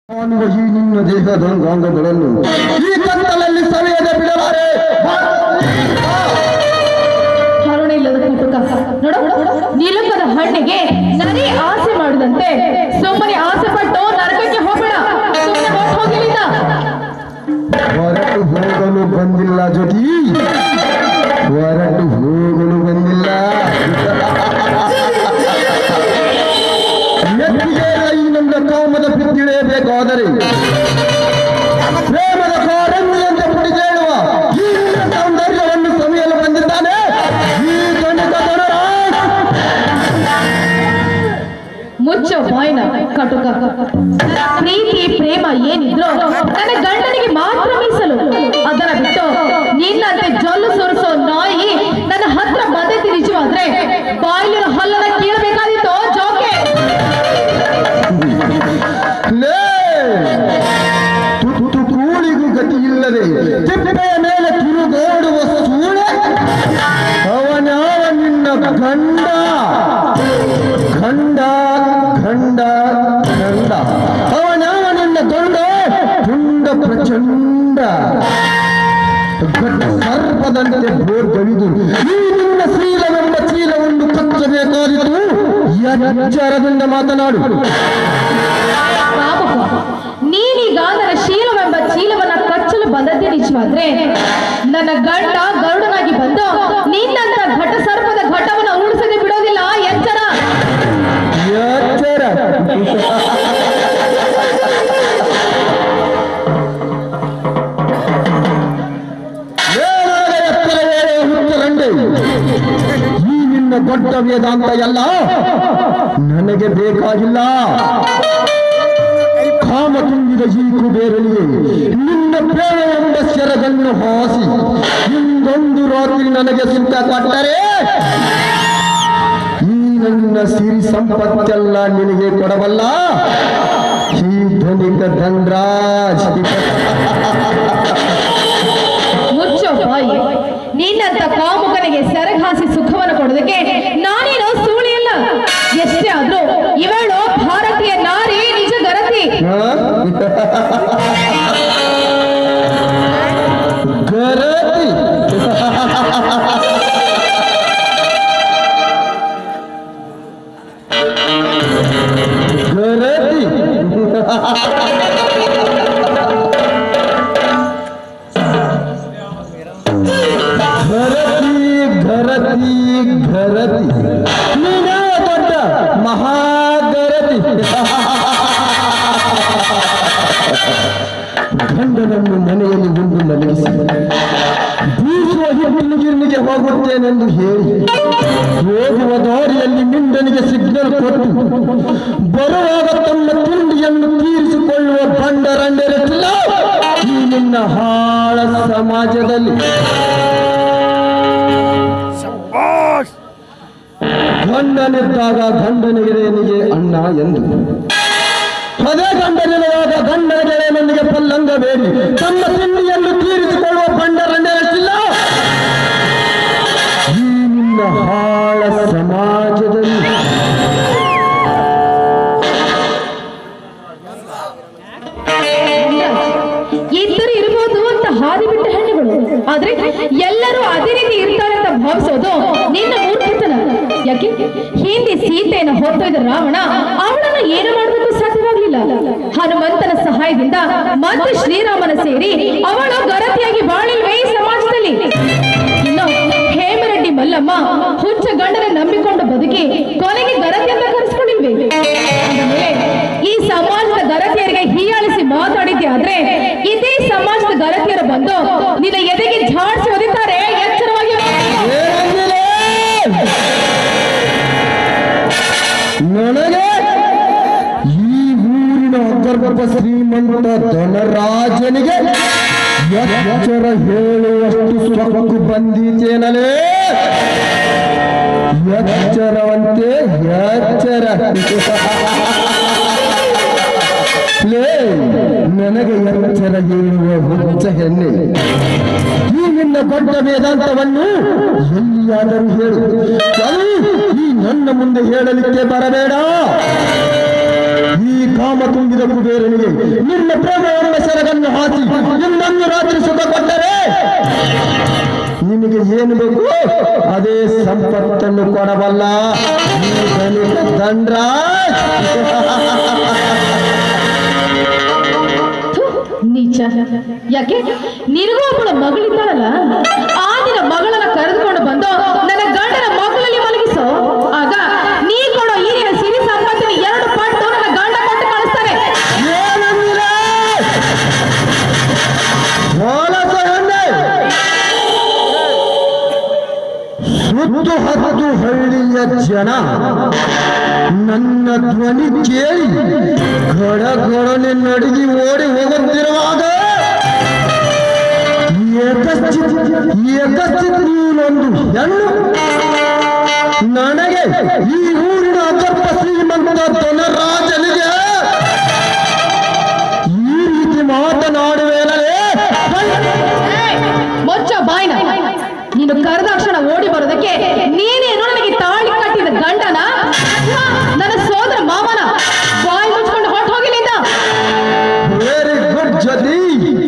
ಕಾಣುವ ಈ ನಿನ್ನ ದೇಹದ ಅಂಗಾಂಗಗಳನ್ನು ಈ ಕತ್ತಲಲ್ಲಿ ಸವೆಯದೆ ಬಿಡಲಾರೆ ಕರುಣೆ ಇಲ್ಲದ ಕಟುಕ ನೋಡು ನಿಲುಕದ ಹಣ್ಣಿಗೆ ನರಿ ಆಸೆ ಮಾಡಿದಂತೆ ಸುಮ್ಮನೆ ಆಸೆ ಪಟ್ಟು ನರಕಕ್ಕೆ ಹೋಗಬೇಡ ಸುಮ್ಮನೆ ಹೊಟ್ಟು ಹೋಗಿಲ್ಲಿಂದ ಹೊರಟು ಹೋಗಲು ಬಂದಿಲ್ಲ ಜೊತಿ ಹೊರಟು ಹೋಗಲು ಬಂದಿಲ್ಲ ನೆತ್ತಿಗೆ ಈ ನನ್ನ ಕಾಮದ ಬಿದ್ದಿಳೆಯಬೇಕಾದರೆ ಪ್ರೇಮದ ಕಾರಂಜಿಯಂತೆ ಪುಟಿದೇಳುವ ಈ ನಿನ್ನ ಸೌಂದರ್ಯವನ್ನು ಸವಿಯಲು ಬಂದಿದ್ದಾನೆ ಈ ಗಣಿತ ಧನರಾಜ್ ಮುಚ್ಚ ಬಾಯ್ನ ಕಟುಕ ಪ್ರೀತಿ ಪ್ರೇಮ ಏನಿದ್ರು ನನ್ನ ಗಂಡನಿಗೆ ಮಾತ್ರ ಮೀಸಲು ಅದರ ಬಿಟ್ಟು ನಿನ್ನಂತೆ ಜೊಲ್ಲು ಸುರಿಸೋ ನಾಯಿ ನನ್ನ ಹತ್ರ ಬಂದೈತಿ ನಿಜವಾದ್ರೆ ಬಾಯಿಲಿನ ಹಲ್ಲನ ಕೀಳಬೇಕಾದಿತ್ತು ಜೋಕೆ ಲೇ ತುತ್ತು ಕೂಳಿಗೂ ಗತಿ ಇಲ್ಲದೆ ತಿಪ್ಪೆಯ ಮೇಲೆ ತಿರುಗೋಡುವ ಸೂಳೆ ಅವನ್ಯಾವ ನಿನ್ನ ಗಂಡ ಗಂಡ ಗಂಡ ಗಂಡ ಅವನ್ಯಾವ ನಿನ್ನ ಗಂಡ ತುಂಡ ಪ್ರಚಂಡ ಘಟ ಸರ್ಪದಂತೆ ಬೋರ್ಗವಿದು ಈ ನಿನ್ನ ಶೀಲವೆಂಬ ಚೀಲವನ್ನು ಕಚ್ಚಬೇಕಾದಿತು ಎಚ್ಚರದಿಂದ ಮಾತನಾಡು ಪಾಪಪ್ಪ, ನೀನೀಗ ನನ್ನ ಶೀಲವೆಂಬ ಚೀಲವನ್ನ ಕಚ್ಚಲು ಬಂದದ್ದೇ ನಿಜವಾದ್ರೆ ನನ್ನ ಗಂಡ ಗರುಡನಾಗಿ ಬಂದು ನಿನ್ನಂತ ಘಟ ಸರ್ಪದ ಘಟವನ್ನು ಉಳಿಸದೆ ಬಿಡೋದಿಲ್ಲ ಎಚ್ಚರ ಎಚ್ಚರ ಮೇಲಾದ ಎತ್ತರವೇ ಹುತ್ತರಂಡೆ ಈ ನಿನ್ನ ದೊಡ್ಡ ವೇದಾಂತ ಎಲ್ಲ ನನಗೆ ಬೇಕಾಗಿಲ್ಲ ಕಾಮ ತುಂಬಿದ ಈ ಕುಬೇರನಿಗೆ ನಿನ್ನ ಪ್ರೇಮ ಎಂಬ ಸೆರಗನ್ನು ಹಾಸಿ ಇಂದೊಂದು ರಾತ್ರಿ ನನಗೆ ಸುತ್ತ ಕೊಟ್ಟರೆ ಈ ನನ್ನ ಸಿರಿ ಸಂಪತ್ತೆಲ್ಲ ನಿನಗೆ ಕೊಡಬಲ್ಲ ಈ ಧ್ವನಿಕ ಧನ್ರಾಜ್ ಮುಚ್ಚೋ ಬಾಯಿ ನಿನ್ನಂತ ಕಾಮುಕನಿಗೆ ಸೆರಗಾಸಿ ಸುಖವನ್ನು ಕೊಡೋದಕ್ಕೆ ನಾನೇನೋ ಸೂಳಿಯಲ್ಲ ಎಷ್ಟೇ ಆದ್ರೂ ಇವಳು ಭಾರತೀಯ ನಾರಿ ನಿಜ ಗರತಿ ಗರತಿ ಗರತಿ ಘರತಿ ಘರತಿ ಘರತಿ ನೀನೇ ದೊಡ್ಡ ಮಹಾಗರತಿ ಗಂಡನನ್ನು ಮನೆಯಲ್ಲಿ ಒಂದು ಮಲಗಿಸಿ ಬೀಸುವ ಹಿಟ್ಟಿನಿಗಿರ್ನಿಗೆ ಹೋಗುತ್ತೇನೆಂದು ಹೇಳಿ ಹೋಗುವ ದಾರಿಯಲ್ಲಿ ಮಿಂಡನಿಗೆ ಸಿಗ್ನಲ್ ಕೊಟ್ಟು ಬರುವಾಗ ತಮ್ಮ ತಿಂಡಿಯನ್ನು ತೀರಿಸಿಕೊಳ್ಳುವ ಬಂಡರಂಡರಿಲ್ಲ ಈ ನಿನ್ನ ಹಾಳ ಸಮಾಜದಲ್ಲಿ ಗಂಡನಿದ್ದಾಗ ಗಂಡನಿಗೆ ಅಣ್ಣ ಎಂದು ಅದೇ ಗಂಡನಿರುವಾಗ ಗಂಡನ ಗೆಳೆಯನೊಂದಿಗೆ ಪಲ್ಲಂಗ ಬೇಡಿ ತಮ್ಮ ತಿಂಡಿಯನ್ನು ತೀರಿಸಿಕೊಳ್ಳುವ ಬಂಡರಂಡರಿಲ್ಲ ಈ ನಿನ್ನ ಹಾಳ ಸಮಾಜದಲ್ಲಿ ಇದ್ದರು ಇರಬಹುದು ಅಂತ ಹಾದಿ ಬಿಟ್ಟ ಹೆಣ್ಣುಗಳು ಆದ್ರೆ ಎಲ್ಲರೂ ಅದೇ ರೀತಿ ಇರ್ತಾರೆ ಅಂತ ಭಾವಿಸೋದು ನಿನ್ನ ಮೂರ್ಖತನ ಯಾಕೆ ಹಿಂದೆ ಸೀತೆಯನ್ನು ಹೊತ್ತೊಯ್ದ ರಾವಣ ಅವಳನ್ನು ಏನು ಮಾಡೋದಕ್ಕೂ ಸಾಧ್ಯವಾಗಲಿಲ್ಲ ಹನುಮಂತನ ಸಹಾಯದಿಂದ ಮತ್ತೆ ಶ್ರೀರಾಮನ ಸೇರಿ ಅವಳು ಗರತಿಯಾಗಿ ಬಾಳಿಲ್ವೇ ಈ ಸಮಾಜದಲ್ಲಿ ಇನ್ನು ಹೇಮರೆಡ್ಡಿ ಮಲ್ಲಮ್ಮ ಹುಚ್ಚ ಗಂಡನ ನಂಬಿಕೊಂಡು ಬದುಕಿ ಕೊನೆಗೆ ಗರತಿ ಅಂತ ಕರೆಸ್ಕೊಂಡಿಲ್ವೇ ಅಂದಮೇಲೆ ಈ ಸಮಾಜದ ಗರತಿಯರಿಗೆ ಹೀಯಾಳಿಸಿ ಮಾತಾಡಿದ್ದೆ ಆದ್ರೆ ಇದೇ ಸಮಾಜದ ಗರತಿಯರು ಬಂದು ನಿನ್ನ ಎದೆಗೆ ಝಾಡಿಸಿ ಒದಿತಾರೆ ಎಚ್ಚರವಾಗಿ ಏನಂದಿಲೆ? ನನಗೆ ಈ ಊರಿನ ಅಗರ್ಭ ಶ್ರೀಮಂತ ಧನರಾಜನಿಗೆ ಎಚ್ಚರ ಹೇಳುವಷ್ಟು ಸೊಕ್ಕು ಬಂದೀತೇನಲೇ ಎಚ್ಚರವಂತೆ ಎಚ್ಚರ ಲೇ ನನಗೆ ಎಚ್ಚರ ಹೇಳುವ ಹುಚ್ಚ ಹೆಣ್ಣೆ ಈ ನಿನ್ನ ದೊಡ್ಡ ವೇದಾಂತವನ್ನು ಎಲ್ಲಿಯಾದರೂ ಹೇಳು ಅದು ಈ ನನ್ನ ಮುಂದೆ ಹೇಳಲಿಕ್ಕೆ ಬರಬೇಡ ಈ ಕಾಮ ತುಂಬಿದ ಕುಬೇರನಿಗೆ ನಿನ್ನ ಪ್ರೇಮ ಎಂಬ ಸೆರಗನ್ನು ಹಾಕಿ ಇನ್ನೊಂದು ರಾತ್ರಿ ಸುಖ ಕೊಟ್ಟರೆ ನಿನಗೆ ಏನು ಬೇಕು ಅದೇ ಸಂಪತ್ತನ್ನು ಕೊಡಬಲ್ಲ ಈ ಧನಿಕ ದಂಡ್ರಾಜ್ ಥು, ನೀಚ ಯಾಕೆ ನಿನಗೂ ಒಬ್ಬಳ ಮಗಳಿದ್ದಾಳಲ್ಲ ಆ ನಿನ್ನ ಮಗಳನ್ನ ಕರೆದುಕೊಂಡು ಬಂದು ನನ್ನ ಗಂಡನ ಮಗಳಲ್ಲಿ ಮಲಗಿಸೋ ಆಗ ನೀ ಕೊಡೋ ಈ ನಿನ್ನ ಸಿರಿ ಸಂಪತ್ತಿನ ಎರಡು ಪಟ್ಟು ನನ್ನ ಗಂಡ ಕೊಟ್ಟು ಕಳಿಸ್ತಾರೆ ಏನಂದಿರ ಹೊಲಸ ಹೆಣ್ಣೆ ಸುತ್ತು ಹತ್ತು ಹಳ್ಳಿಯ ಜನ ನನ್ನ ಧ್ವನಿ ಕೇಳಿ ಗಡಗಡನೆ ನಡುಗಿ ಓಡಿ ಹೋಗುತ್ತಿರುವಾಗ ಏಕಶ್ಚಿತ್ ಏಕಶ್ಚಿತ್ ನೀನೊಂದು ಹೆಣ್ಣು ನನಗೆ ಈ ಊರಿನ ಅಗರ್ಭ ಶ್ರೀಮಂತ ಧನರಾಜನಿಗೆ ಈ ರೀತಿ ಮಾತನಾಡುವೇನಲೇ ಮೊಚ್ಚ ಬಾಯ್ನ ನೀನು ಕರೆದಾಕ್ಷಣ ಓಡಿ ಬರೋದಕ್ಕೆ ನೀನೇನು ನನಗೆ ತಾಳಿ ಕಟ್ಟಿದ ಗಂಡನ ಅಥವಾ ನನ್ನ ಸೋದರ ಮಾಮನ ಬಾಯಿ ಮುಚ್ಕೊಂಡು ಹೊಟ್ಟು ಹೋಗಿಲ್ಲಿಂದ ವೆರಿ ಗುಡ್ ಜ್ಯೋತಿ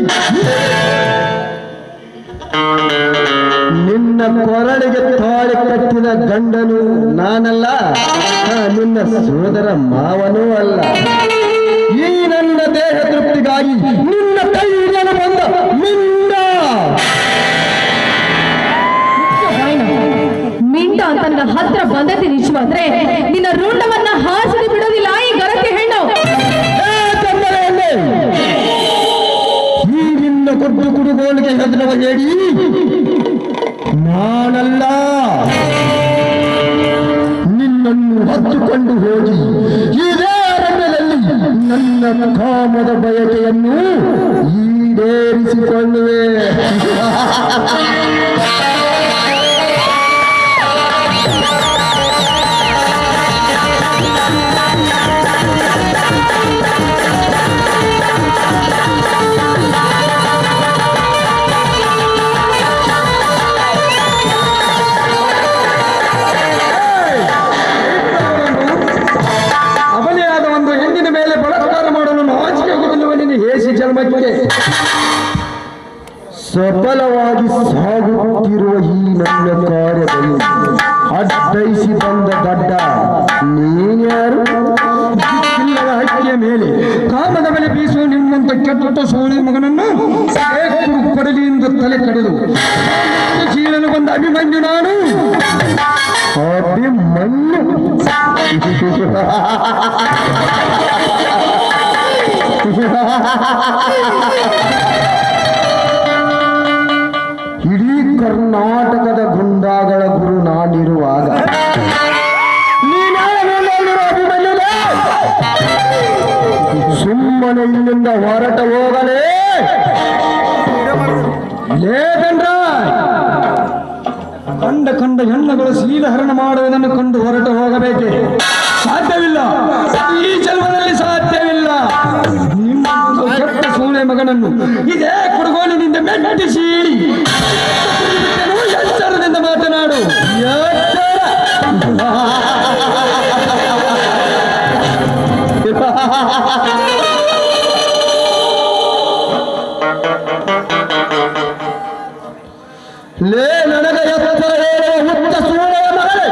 ನಿನ್ನ ಕೊರಳಿಗೆ ತಾಳಿ ಕಟ್ಟಿದ ಗಂಡನು ನಾನಲ್ಲ ಆ, ನಿನ್ನ ಸೋದರ ಮಾವನೂ ಅಲ್ಲ ಈ ನನ್ನ ದೇಹ ತೃಪ್ತಿಗಾಗಿ ನಿನ್ನ ಕೈ ಹಿಡಿಯಲು ಬಂದ ನಿನ್ನ ಬಾಯ್ನ. ಮಿಂಡ ಅಂತ ನನ್ನ ಹತ್ರ ಬಂದದ್ದು ನಿಜವಾದ್ರೆ ನಿನ್ನ ರುಂಡವನ್ನ ಹಾಸಿಗೆ ಬಿಡೋದಿಲ್ಲ ಈ ಗರತಿ ಹೆಣ್ಣು ಏ ತಂದೆಯಲ್ಲೇ, ಈ ನಿನ್ನ ಕೊಟ್ಟು ಕುಡುಗೋಲಿಗೆ ಹೆದರವ ಹೇಳಿ ನಾನಲ್ಲ ನಿನ್ನನ್ನು ಹತ್ತುಕೊಂಡು ಹೋಗಿ ಇದೇ ಅರಣ್ಯದಲ್ಲಿ ನನ್ನ ಕಾಮದ ಬಯಕೆಯನ್ನು ಈಡೇರಿಸಿಕೊಳ್ಳುವೆ ಅವನಿಯಾದ ಒಂದು ಹೆಣ್ಣಿನ ಮೇಲೆ ಬಲಾತ್ಕಾರ ಮಾಡಲು ನಾಚಿಕೆ ಆಗುವುದಿಲ್ಲವ ನಿನ್ನ ಹೇಸಿ ಜನ್ಮಕ್ಕೆ ಸಫಲವಾಗಿ ಸಾಗುತ್ತಿರುವ ಈ ನನ್ನ ಕಾರ್ಯದಲ್ಲಿ ಅಡ್ಡೈಸಿ ಬಂದ ಗಡ್ಡ ನೀನ್ಯಾರು ಇಲ್ಲದ ಹಕ್ಕಿಯ ಮೇಲೆ ಕಾಮದ ಮೇಲೆ ಬೀಸುವ ನಿಮ್ಮಂತ ಕೆಟ್ಟ ಸೋಳಿ ಮಗನನ್ನು ಏಕರು ಕೊಡಲಿಯಿಂದ ತಲೆ ಕಡಿದು ಜೀವನ ಬಂದ ಅಭಿಮನ್ಯು ನಾನು ಅಭಿಮನ್ಯು ಇಡೀ ಕರ್ನಾಟಕದ ಗುಂಡಾಗಳ ಗುರು ನಾನಿರುವಾಗ ನೀನಾಳೆ ನೋಡಲಿರೋ ಅಭಿಮನ್ಯುಲೇ? ಸುಮ್ಮನೆ ಇಲ್ಲಿಂದ ಹೊರಟ ಹೋಗಲೇ ಲೇದಂಡ್ರ ಕಂಡ ಕಂಡ ಹೆಣ್ಣುಗಳು ಶೀಲಹರಣ ಮಾಡುವುದನ್ನು ಕಂಡು ಹೊರಟು ಹೋಗಬೇಕೆ ಸಾಧ್ಯವಿಲ್ಲ ಈ ಜನ್ಮದಲ್ಲಿ ಸಾಧ್ಯವಿಲ್ಲ ನಿಮ್ಮ ಕೆಟ್ಟ ಸೂಳೆ ಮಗನನ್ನು ಇದೇ ಕುಡುಗೋಲಿನಿಂದ ಮೆಟ್ಟಿಸಿ ಎಚ್ಚರದಿಂದ ಮಾತನಾಡು ಲೇ ನನಗ ಎತ್ತರ ಹೇಳುವ ಹುತ್ತ ಸೂಳೆಯ ಮಗನೇ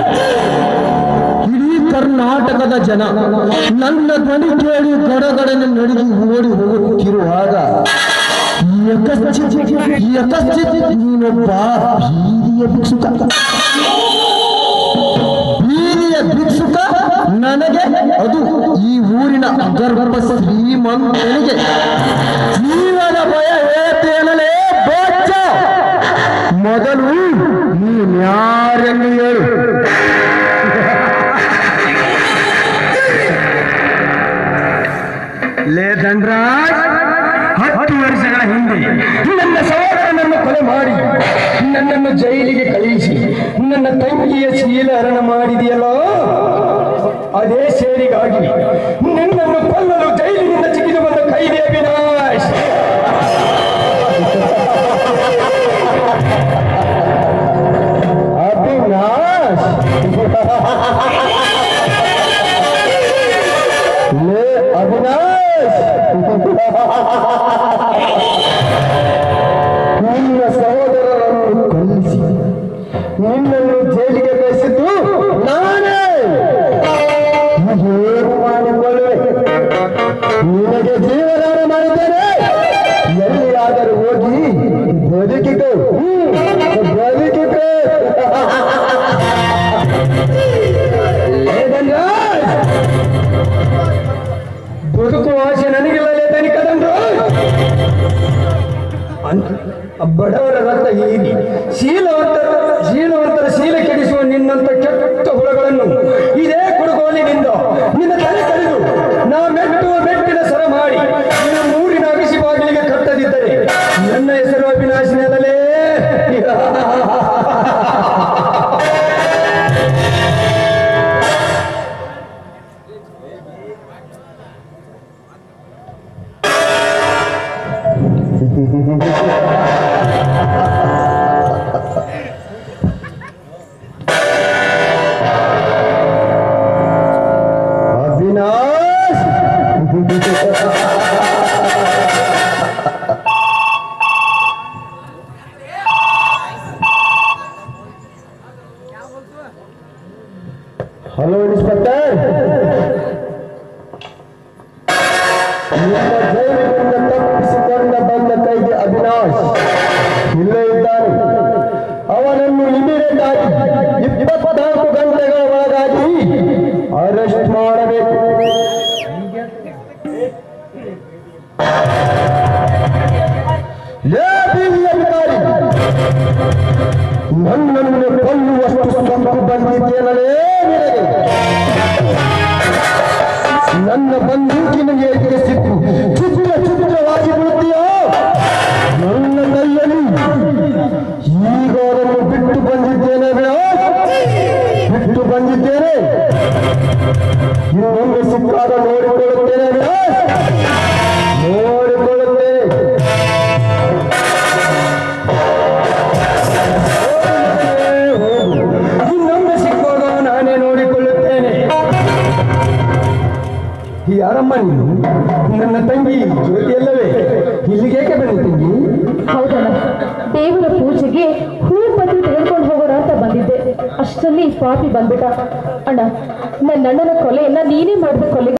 ಇಡೀ ಕರ್ನಾಟಕದ ಜನ ನನ್ನ ಧ್ವನಿ ಕೇಳಿ ಗಡಗಡನೆ ನಡುಗಿ ಓಡಿ ಹೋಗುತ್ತಿರುವಾಗ ಯಕಶ್ಚಿತ್ ಯಕಶ್ಚಿತ್ ನೀನೊಬ್ಬ ಬೀದಿಯ ಭಿಕ್ಷುಕ ಬೀದಿಯ ಭಿಕ್ಷುಕ ನನಗೆ ಅದು ಈ ಊರಿನ ಅಗರ್ಭ ಶ್ರೀಮಂತನಿಗೆ ಜೀವನ ಭಯ ಹೇಳ್ತೇನಲೇ ಬೋಚ ಮೊದಲು ನೀನ್ಯಾರೆಂದು ಹೇಳು ಲೇ ದಂಡ್ರಾಜ್ ಹತ್ತು ವರ್ಷಗಳ ಹಿಂದೆ ನನ್ನ ಸಹೋದರನನ್ನು ಕೊಲೆ ಮಾಡಿ ನನ್ನನ್ನು ಜೈಲಿಗೆ ಕಳುಹಿಸಿ ನನ್ನ ತಂಗಿಯ ಶೀಲ ಹರಣ ಮಾಡಿದೆಯಲ್ಲೋ ಅದೇ ಸೇರಿಗಾಗಿ ನಿನ್ನನ್ನು ಕೊಲ್ಲಲು ಜೈಲಿನಿಂದ ಚಿಗಿದು ಬಂದ ಕೈದಿ ಅವಿನಾಶ್ ಅವಿನಾಶ್ ಲೇ ನಿನ್ನ ಸಹೋದರರನ್ನು ಕೊಲ್ಲಿಸಿ ನಿನ್ನನ್ನು ಜೈಲಿಗೆ ಕಳಿಸಿದ್ದು ನಾನೇ ಏನು ಮಾಡಿಕೊಳ್ಳುವೆ ನಿನಗೆ ಜೀವದಾನ ಮಾಡಿದ್ದೇನೆ ಎಲ್ಲಿಯಾದರೂ ಹೋಗಿ ಬದುಕಿಕೋ ಬದುಕಿಕೋ ಲೇದನ್ರಾಜ್ ಬದುಕುವ ಆಸೆ ನನಗಿಲ್ಲ ಲೇದನಿ ಕದಂಡ್ರಾಜ್ ಅಂತ- ಬಡವರ ರಕ್ತ ಹೀರಿ ಶೀಲವಂತರ ಶೀಲವಂತರ ಶೀಲ ಕೆಡಿಸುವ ನಿನ್ನಂತ ಕೆಟ್ಟ ಹುಳಗಳನ್ನು ಇದೇ ಕುಡುಗೋಲಿನಿಂದ ನಿನ್ನ ತಲೆ ಕಡಿದು ನಾ ಮೆಟ್ಟುವ ಮೆಟ್ಟಿನ ಸರ ಮಾಡಿ ನಿನ್ನ ಮೂರಿನ ಅಗಸಿ ಬಾಗಿಲಿಗೆ ಕಟ್ಟದಿದ್ದರೆ ನನ್ನ ಹೆಸರು ಅವಿನಾಶಿನಲ್ಲೇ ಅವಿನಾಶ್ ಹಲೋ ಇನ್ಸ್ಪೆಕ್ಟರ್ ನಿಮ್ಮ ಜೈಲಿನಿಂದ ತಪ್ಪಿಸಿಕೊಂಡ ಬಂದ ಕೈದಿ ಅವಿನಾಶ್ ಇಲ್ಲೇ ಇದ್ದಾನೆ ಅವನನ್ನು ಇಮಿಡಿಯೇಟ್ ಆಗಿ ಇಪ್ಪತ್ನಾಲ್ಕು ಗಂಟೆಗಳ ಒಳಗಾಗಿ ಅರೆಸ್ಟ್ ಮಾಡಬೇಕು ಲೇ ಬೀದಿ ಅಧಿಕಾರಿ ನನ್ನನ್ನು ಕೊಲ್ಲುವಷ್ಟು ಸೊಂಕು ಬಂದಿದ್ದೇನಲೇ ನಿನಗೆ ನನ್ನ ಬಂದೂಕಿನ ಏಟಿಗೆ ಸಿಕ್ಕು ಚಿತ್ರ ಚಿತ್ರವಾಗಿ ಬಿಡುತ್ತೀಯೋ ನನ್ನ ಕೈಯಲ್ಲಿ ಈಗ ಅದನ್ನು ಬಿಟ್ಟು ಬಂದಿದ್ದೇನೆ ವಿನಾಶ್. ಬಿಟ್ಟು ಬಂದಿದ್ದೇನೆ ಇನ್ನೊಮ್ಮೆ ಸಿಕ್ಕಾಗ ನೋಡಿಕೊಳ್ಳುತ್ತೇನೆ ವಿನಾಶ್. ನೋಡಿಕೊಳ್ಳುತ್ತೇನೆ ಇನ್ನೊಮ್ಮೆ ಸಿಕ್ಕಾಗ ನಾನೇ ನೋಡಿಕೊಳ್ಳುತ್ತೇನೆ ಯಾರಮ್ಮ ನೀನು ನನ್ನ ತಂಗಿ ಜ್ಯೋತಿಯಲ್ಲವೇ ಇಲ್ಲಿಗೇಕೆ ಬಂದೆ ತಂಗಿ ಹೌದಣ್ಣ ದೇವರ ಪೂಜೆಗೆ ಹೂ ಪತ್ರಿ ತೆಗೆದುಕೊಂಡು ಹೋಗೋಣ ಅಂತ ಬಂದಿದ್ದೆ ಅಷ್ಟರಲ್ಲಿ ಈ ಪಾಪಿ ಬಂದ್ಬಿಟ್ಟ ಅಣ್ಣ ನನ್ನ ಅಣ್ಣನ ಕೊಲೆಯನ್ನ ನೀನೇ ಮಾಡಿದ ಕೊಲೆ